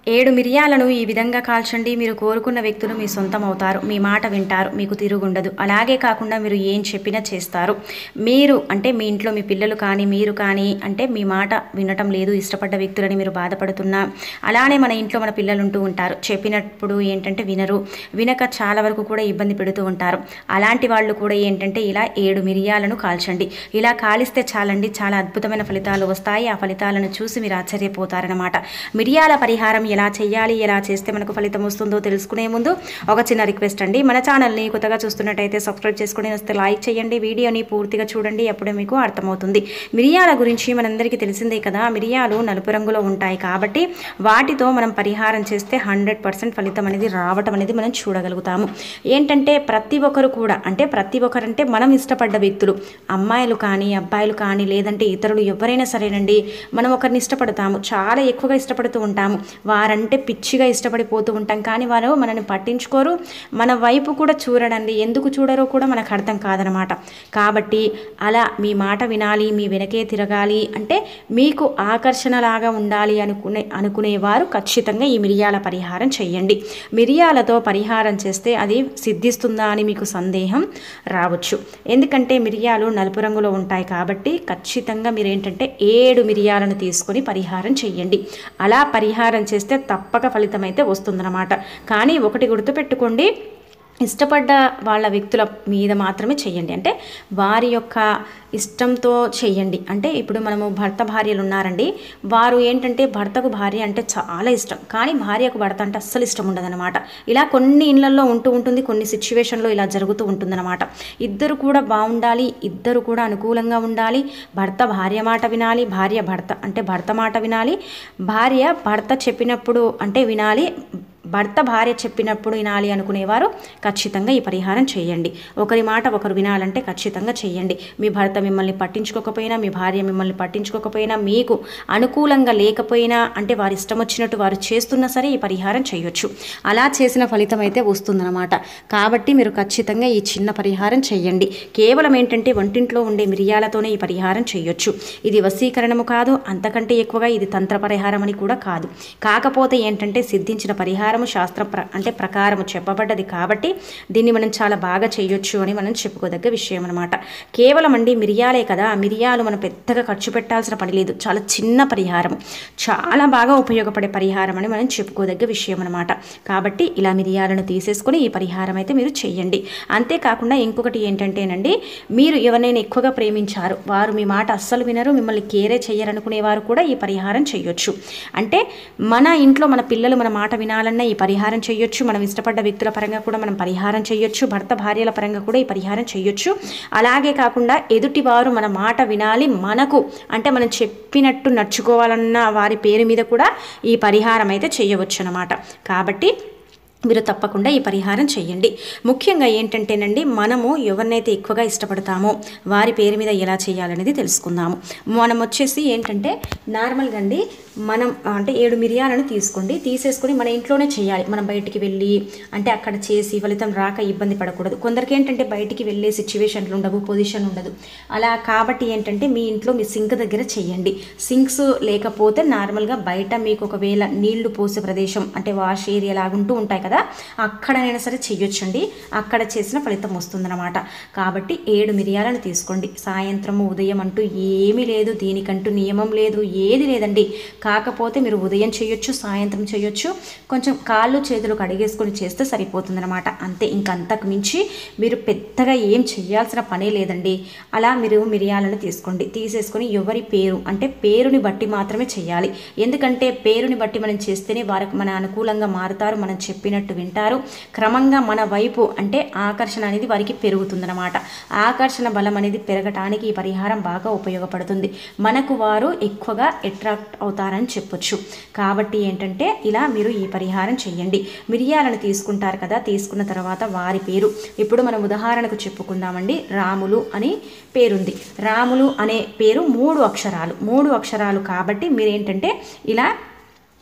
ఏడు మిరియాలను ఈ విధంగా కాల్చండి మీరు కోరుకున్న వ్యక్తులు మీ సొంతం అవుతారు మీ మాట వింటారు మీకు తిరుగుండదు అలాగే కాకుండా మీరు ఏం చెప్పినా చేస్తారు మీరు అంటే మీ ఇంట్లో మీ పిల్లలు కానీ మీరు కానీ అంటే మీ మాట వినటం లేదు ఇష్టపడ్డ వ్యక్తులని మీరు బాధపడుతున్నా అలానే మన ఇంట్లో మన పిల్లలు ఉంటూ ఉంటారు చెప్పినప్పుడు ఏంటంటే వినరు వినక చాలా వరకు కూడా ఇబ్బంది పెడుతూ ఉంటారు అలాంటి వాళ్ళు కూడా ఏంటంటే ఇలా ఏడు మిరియాలను కాల్చండి ఇలా కాలిస్తే చాలండి చాలా అద్భుతమైన ఫలితాలు వస్తాయి ఆ ఫలితాలను చూసి మీరు ఆశ్చర్యపోతారనమాట మిరియాల పరిహారం ఎలా చేయాలి ఎలా చేస్తే మనకు ఫలితం వస్తుందో తెలుసుకునే ముందు ఒక చిన్న రిక్వెస్ట్ అండి మన ఛానల్ని కొత్తగా చూస్తున్నట్టయితే సబ్స్క్రైబ్ చేసుకుని వస్తే లైక్ చేయండి వీడియోని పూర్తిగా చూడండి అప్పుడే మీకు అర్థమవుతుంది మిరియాల గురించి మనందరికీ తెలిసిందే కదా మిరియాలు నలుపు రంగులో ఉంటాయి కాబట్టి వాటితో మనం పరిహారం చేస్తే హండ్రెడ్ పర్సెంట్ ఫలితం అనేది రావటం అనేది మనం చూడగలుగుతాము ఏంటంటే ప్రతి ఒక్కరు కూడా అంటే ప్రతి ఒక్కరంటే మనం ఇష్టపడ్డ వ్యక్తులు అమ్మాయిలు కానీ అబ్బాయిలు కానీ లేదంటే ఇతరులు ఎవరైనా సరేనండి మనం ఒకరిని ఇష్టపడతాము చాలా ఎక్కువగా ఇష్టపడుతూ ఉంటాము వారంటే పిచ్చిగా ఇష్టపడిపోతూ ఉంటాం కానీ వారు మనల్ని పట్టించుకోరు మన వైపు కూడా చూడడండి ఎందుకు చూడరో కూడా మనకు అర్థం కాదనమాట కాబట్టి అలా మీ మాట వినాలి మీ వెనకే తిరగాలి అంటే మీకు ఆకర్షణలాగా ఉండాలి అనుకునే అనుకునేవారు ఖచ్చితంగా ఈ మిరియాల పరిహారం చేయండి మిరియాలతో పరిహారం చేస్తే అది సిద్ధిస్తుందా అని మీకు సందేహం రావచ్చు ఎందుకంటే మిరియాలు నలుపు రంగులో ఉంటాయి కాబట్టి ఖచ్చితంగా మీరు ఏంటంటే ఏడు మిరియాలను తీసుకొని పరిహారం చేయండి అలా పరిహారం చేస్తే తప్పక ఫలితం అయితే వస్తుందన్నమాట కానీ ఒకటి గుర్తుపెట్టుకోండి ఇష్టపడ్డ వాళ్ళ వ్యక్తుల మీద మాత్రమే చేయండి అంటే వారి యొక్క ఇష్టంతో చేయండి అంటే ఇప్పుడు మనము భర్త భార్యలు ఉన్నారండి వారు ఏంటంటే భర్తకు భార్య అంటే చాలా ఇష్టం కానీ భార్యకు భర్త అంటే అస్సలు ఇష్టం ఉండదన్నమాట ఇలా కొన్ని ఇళ్లలో ఉంటూ ఉంటుంది కొన్ని సిచ్యువేషన్లో ఇలా జరుగుతూ ఉంటుందన్నమాట ఇద్దరు కూడా బాగుండాలి ఇద్దరు కూడా అనుకూలంగా ఉండాలి భర్త భార్య మాట వినాలి భార్య భర్త అంటే భర్త మాట వినాలి భార్య భర్త చెప్పినప్పుడు అంటే వినాలి భర్త భార్య చెప్పినప్పుడు వినాలి అనుకునేవారు ఖచ్చితంగా ఈ పరిహారం చేయండి ఒకరి మాట ఒకరు వినాలంటే ఖచ్చితంగా చేయండి మీ భర్త మిమ్మల్ని పట్టించుకోకపోయినా మీ భార్య మిమ్మల్ని పట్టించుకోకపోయినా మీకు అనుకూలంగా లేకపోయినా అంటే వారి ఇష్టం వచ్చినట్టు వారు చేస్తున్నా సరే ఈ పరిహారం చేయొచ్చు అలా చేసిన ఫలితం అయితే వస్తుందన్నమాట కాబట్టి మీరు ఖచ్చితంగా ఈ చిన్న పరిహారం చేయండి కేవలం ఏంటంటే వంటింట్లో ఉండే మిరియాలతోనే ఈ పరిహారం చేయొచ్చు ఇది వశీకరణము కాదు అంతకంటే ఎక్కువగా ఇది తంత్ర పరిహారం అని కూడా కాదు కాకపోతే ఏంటంటే సిద్ధించిన పరిహారము శాస్త్రం ప్ర అంటే ప్రకారము చెప్పబడ్డది కాబట్టి దీన్ని మనం చాలా బాగా చేయొచ్చు అని మనం చెప్పుకోదగ్గ విషయం అనమాట కేవలం అండి మిరియాలే కదా మిరియాలు మనం పెద్దగా ఖర్చు పెట్టాల్సిన పని లేదు చాలా చిన్న పరిహారం చాలా బాగా ఉపయోగపడే పరిహారం అని మనం చెప్పుకోదగ్గ విషయం అనమాట కాబట్టి ఇలా మిరియాలను తీసేసుకొని ఈ పరిహారం అయితే మీరు చేయండి అంతేకాకుండా ఇంకొకటి ఏంటంటేనండి మీరు ఎవరినైనా ఎక్కువగా ప్రేమించారు వారు మీ మాట అస్సలు వినరు మిమ్మల్ని కేరే చెయ్యరనుకునేవారు కూడా ఈ పరిహారం చేయొచ్చు అంటే మన ఇంట్లో మన పిల్లలు మన మాట వినాలన్నా ఈ పరిహారం చేయొచ్చు మనం ఇష్టపడ్డ వ్యక్తుల పరంగా కూడా మనం పరిహారం చేయొచ్చు భర్త భార్యల పరంగా కూడా ఈ పరిహారం చేయొచ్చు అలాగే కాకుండా ఎదుటివారు మన మాట వినాలి మనకు అంటే మనం చెప్పినట్టు నడుచుకోవాలన్న వారి పేరు మీద కూడా ఈ పరిహారం అయితే చేయవచ్చు అనమాట కాబట్టి మీరు తప్పకుండా ఈ పరిహారం చేయండి ముఖ్యంగా ఏంటంటేనండి మనము ఎవరినైతే ఎక్కువగా ఇష్టపడతామో వారి పేరు మీద ఎలా చేయాలనేది తెలుసుకుందాము మనం వచ్చేసి ఏంటంటే నార్మల్గా అండి మనం అంటే ఏడు మిరియాలను తీసుకోండి తీసేసుకొని మన ఇంట్లోనే చేయాలి మనం బయటికి వెళ్ళి అంటే అక్కడ చేసి ఫలితం రాక ఇబ్బంది పడకూడదు కొందరికి ఏంటంటే బయటికి వెళ్ళే సిచ్యువేషన్లు ఉండవు పొజిషన్ ఉండదు అలా కాబట్టి ఏంటంటే మీ ఇంట్లో మీ సింక్ దగ్గర చేయండి సింక్స్ లేకపోతే నార్మల్గా బయట మీకు ఒకవేళ నీళ్లు పోసే ప్రదేశం అంటే వాష్ ఏరియా లాగుంటూ ఉంటాయి కదా అక్కడనైనా సరే చెయ్యొచ్చండి అక్కడ చేసిన ఫలితం వస్తుందన్నమాట కాబట్టి ఏడు మిరియాలను తీసుకోండి సాయంత్రం ఉదయం అంటూ ఏమీ లేదు దీనికంటూ నియమం లేదు ఏది లేదండి కాకపోతే మీరు ఉదయం చేయొచ్చు సాయంత్రం చేయొచ్చు కొంచెం కాళ్ళు చేతులు కడిగేసుకొని చేస్తే సరిపోతుందన్నమాట అంతే ఇంకంతకు మించి మీరు పెద్దగా ఏం చేయాల్సిన పనే లేదండి అలా మీరు మిరియాలను తీసుకోండి తీసేసుకొని ఎవరి పేరు అంటే పేరుని బట్టి మాత్రమే చేయాలి ఎందుకంటే పేరుని బట్టి మనం చేస్తేనే వారికి మన అనుకూలంగా మారుతారు మనం చెప్పినట్టు వింటారు క్రమంగా మన వైపు అంటే ఆకర్షణ అనేది వారికి పెరుగుతుందన్నమాట ఆకర్షణ బలం అనేది పెరగటానికి ఈ పరిహారం బాగా ఉపయోగపడుతుంది మనకు వారు ఎక్కువగా అట్రాక్ట్ అవుతారని చెప్పొచ్చు కాబట్టి ఏంటంటే ఇలా మీరు ఈ పరిహారం చేయండి మిరియాలను తీసుకుంటారు కదా తీసుకున్న తర్వాత వారి పేరు ఇప్పుడు మనం ఉదాహరణకు చెప్పుకుందామండి రాములు అని పేరుంది రాములు అనే పేరు మూడు అక్షరాలు మూడు అక్షరాలు కాబట్టి మీరేంటంటే ఇలా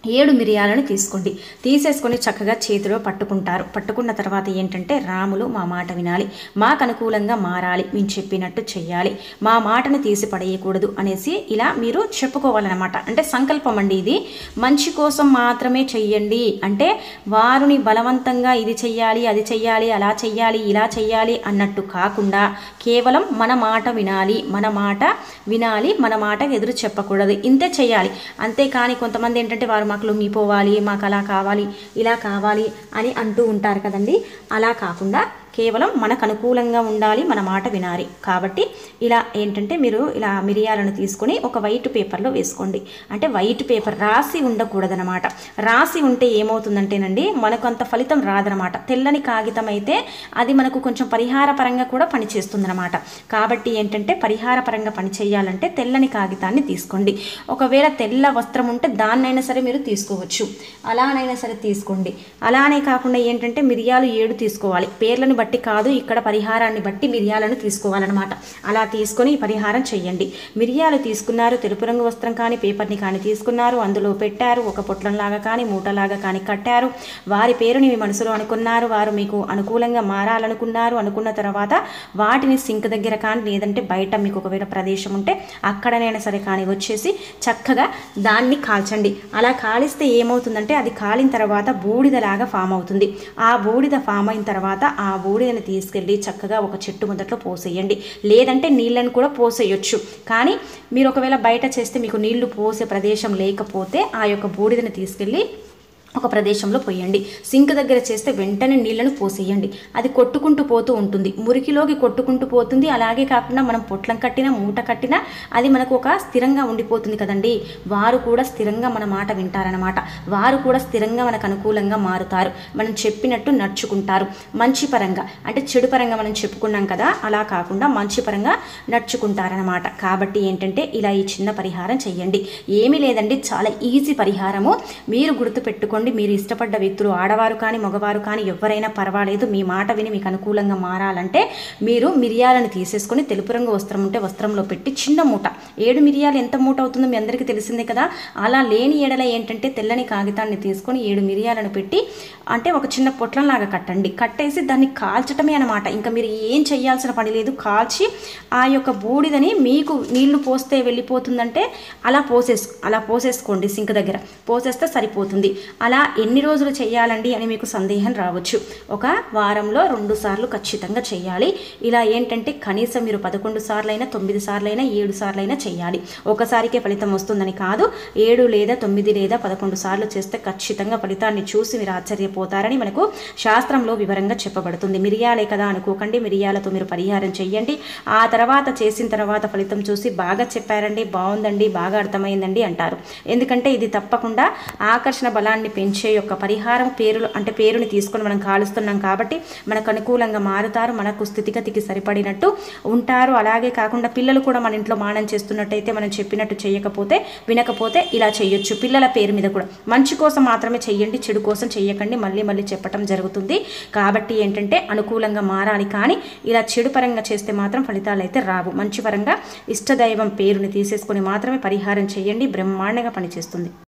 ఏడు మిరియాలను తీసుకోండి తీసేసుకొని చక్కగా చేతిలో పట్టుకుంటారు పట్టుకున్న తర్వాత ఏంటంటే రాములు మా మాట వినాలి మాకు అనుకూలంగా మారాలి మేము చెప్పినట్టు చెయ్యాలి మా మాటను తీసి పడేయకూడదు అనేసి ఇలా మీరు చెప్పుకోవాలన్నమాట అంటే సంకల్పం అండి ఇది మంచి కోసం మాత్రమే చెయ్యండి అంటే వారిని బలవంతంగా ఇది చెయ్యాలి అది చెయ్యాలి అలా చెయ్యాలి ఇలా చెయ్యాలి అన్నట్టు కాకుండా కేవలం మన మాట వినాలి మన మాట వినాలి మన మాట ఎదురు చెప్పకూడదు ఇంతే చెయ్యాలి అంతేకాని కొంతమంది ఏంటంటే వారు మాకు లొంగిపోవాలి మాకు అలా కావాలి ఇలా కావాలి అని అంటూ ఉంటారు కదండి అలా కాకుండా కేవలం మనకు అనుకూలంగా ఉండాలి మన మాట వినాలి కాబట్టి ఇలా ఏంటంటే మీరు ఇలా మిరియాలను తీసుకొని ఒక వైట్ పేపర్లో వేసుకోండి అంటే వైట్ పేపర్ రాసి ఉండకూడదనమాట రాసి ఉంటే ఏమవుతుందంటేనండి మనకు అంత ఫలితం రాదనమాట తెల్లని కాగితం అయితే అది మనకు కొంచెం పరిహార పరంగా కూడా పనిచేస్తుందన్నమాట కాబట్టి ఏంటంటే పరిహార పరంగా పని చేయాలంటే తెల్లని కాగితాన్ని తీసుకోండి ఒకవేళ తెల్ల వస్త్రం ఉంటే దాన్నైనా సరే మీరు తీసుకోవచ్చు అలానైనా సరే తీసుకోండి అలానే కాకుండా ఏంటంటే మిరియాలు ఏడు తీసుకోవాలి పేర్లను బట్టి కాదు ఇక్కడ పరిహారాన్ని బట్టి మిరియాలను తీసుకోవాలన్నమాట అలా తీసుకొని ఈ పరిహారం చేయండి మిరియాలు తీసుకున్నారు తెలుపు రంగు వస్త్రం కానీ పేపర్ని కానీ తీసుకున్నారు అందులో పెట్టారు ఒక పొట్లంలాగా కానీ మూటలాగా కానీ కట్టారు వారి పేరుని మీ మనసులో అనుకున్నారు వారు మీకు అనుకూలంగా మారాలనుకున్నారు అనుకున్న తర్వాత వాటిని సింక్ దగ్గర కానీ లేదంటే బయట మీకు ఒకవేళ ప్రదేశం ఉంటే అక్కడనైనా సరే కానీ వచ్చేసి చక్కగా దాన్ని కాల్చండి అలా కాలిస్తే ఏమవుతుందంటే అది కాలిన తర్వాత బూడిదలాగా ఫామ్ అవుతుంది ఆ బూడిద ఫామ్ అయిన తర్వాత ఆ బూడిదని తీసుకెళ్ళి చక్కగా ఒక చెట్టు మొదట్లో పోసేయండి లేదంటే నీళ్ళని కూడా పోసేయొచ్చు కానీ మీరు ఒకవేళ బయట చేస్తే మీకు నీళ్లు పోసే ప్రదేశం లేకపోతే ఆ యొక్క బూడిదని తీసుకెళ్ళి ఒక ప్రదేశంలో పోయండి సింక్ దగ్గర చేస్తే వెంటనే నీళ్లను పోసేయండి అది కొట్టుకుంటూ పోతూ ఉంటుంది మురికిలోకి కొట్టుకుంటూ పోతుంది అలాగే కాకుండా మనం పొట్లం కట్టినా మూట కట్టినా అది మనకు ఒక స్థిరంగా ఉండిపోతుంది కదండి వారు కూడా స్థిరంగా మన మాట వింటారనమాట వారు కూడా స్థిరంగా మనకు అనుకూలంగా మారుతారు మనం చెప్పినట్టు నడుచుకుంటారు మంచి పరంగా అంటే చెడు పరంగా మనం చెప్పుకున్నాం కదా అలా కాకుండా మంచి పరంగా నడుచుకుంటారనమాట కాబట్టి ఏంటంటే ఇలా ఈ చిన్న పరిహారం చేయండి ఏమీ లేదండి చాలా ఈజీ పరిహారము మీరు గుర్తుపెట్టుకోండి మీరు ఇష్టపడ్డ వ్యక్తులు ఆడవారు కానీ మగవారు కానీ ఎవరైనా పర్వాలేదు మీ మాట విని మీకు అనుకూలంగా మారాలంటే మీరు మిరియాలను తీసేసుకొని తెలుపు రంగు వస్త్రం ఉంటే వస్త్రంలో పెట్టి చిన్న మూట ఏడు మిరియాలు ఎంత మూట అవుతుందో మీ అందరికీ తెలిసిందే కదా అలా లేని ఎడల ఏంటంటే తెల్లని కాగితాన్ని తీసుకొని ఏడు మిరియాలను పెట్టి అంటే ఒక చిన్న పొట్లంలాగా కట్టండి కట్టేసి దాన్ని కాల్చటమే అనమాట ఇంకా మీరు ఏం చేయాల్సిన పని లేదు కాల్చి ఆ యొక్క బూడిదని మీకు నీళ్లు పోస్తే వెళ్ళిపోతుందంటే అలా పోసేసు అలా పోసేసుకోండి సింక్ దగ్గర పోసేస్తే సరిపోతుంది అలా ఎన్ని రోజులు చేయాలండి అని మీకు సందేహం రావచ్చు ఒక వారంలో రెండు సార్లు ఖచ్చితంగా చేయాలి ఇలా ఏంటంటే కనీసం మీరు పదకొండు సార్లైనా తొమ్మిది సార్లైనా ఏడు సార్లైనా చేయాలి ఒకసారికే ఫలితం వస్తుందని కాదు ఏడు లేదా తొమ్మిది లేదా పదకొండు సార్లు చేస్తే ఖచ్చితంగా ఫలితాన్ని చూసి మీరు ఆశ్చర్యపోతారని మనకు శాస్త్రంలో వివరంగా చెప్పబడుతుంది మిరియాలే కదా అనుకోకండి మిరియాలతో మీరు పరిహారం చేయండి ఆ తర్వాత చేసిన తర్వాత ఫలితం చూసి బాగా చెప్పారండి బాగుందండి బాగా అర్థమైందండి అంటారు ఎందుకంటే ఇది తప్పకుండా ఆకర్షణ బలాన్ని పెంచే యొక్క పరిహారం పేరులు అంటే పేరుని తీసుకొని మనం కాలుస్తున్నాం కాబట్టి మనకు అనుకూలంగా మారుతారు మనకు స్థితిగతికి సరిపడినట్టు ఉంటారు అలాగే కాకుండా పిల్లలు కూడా మన ఇంట్లో మానం చేస్తున్నట్టయితే మనం చెప్పినట్టు చేయకపోతే వినకపోతే ఇలా చేయొచ్చు పిల్లల పేరు మీద కూడా మంచి కోసం మాత్రమే చెయ్యండి చెడు కోసం చెయ్యకండి మళ్ళీ మళ్ళీ చెప్పటం జరుగుతుంది కాబట్టి ఏంటంటే అనుకూలంగా మారాలి కానీ ఇలా చెడు పరంగా చేస్తే మాత్రం ఫలితాలు అయితే రావు మంచి పరంగా ఇష్టదైవం పేరుని తీసేసుకొని మాత్రమే పరిహారం చేయండి బ్రహ్మాండంగా పనిచేస్తుంది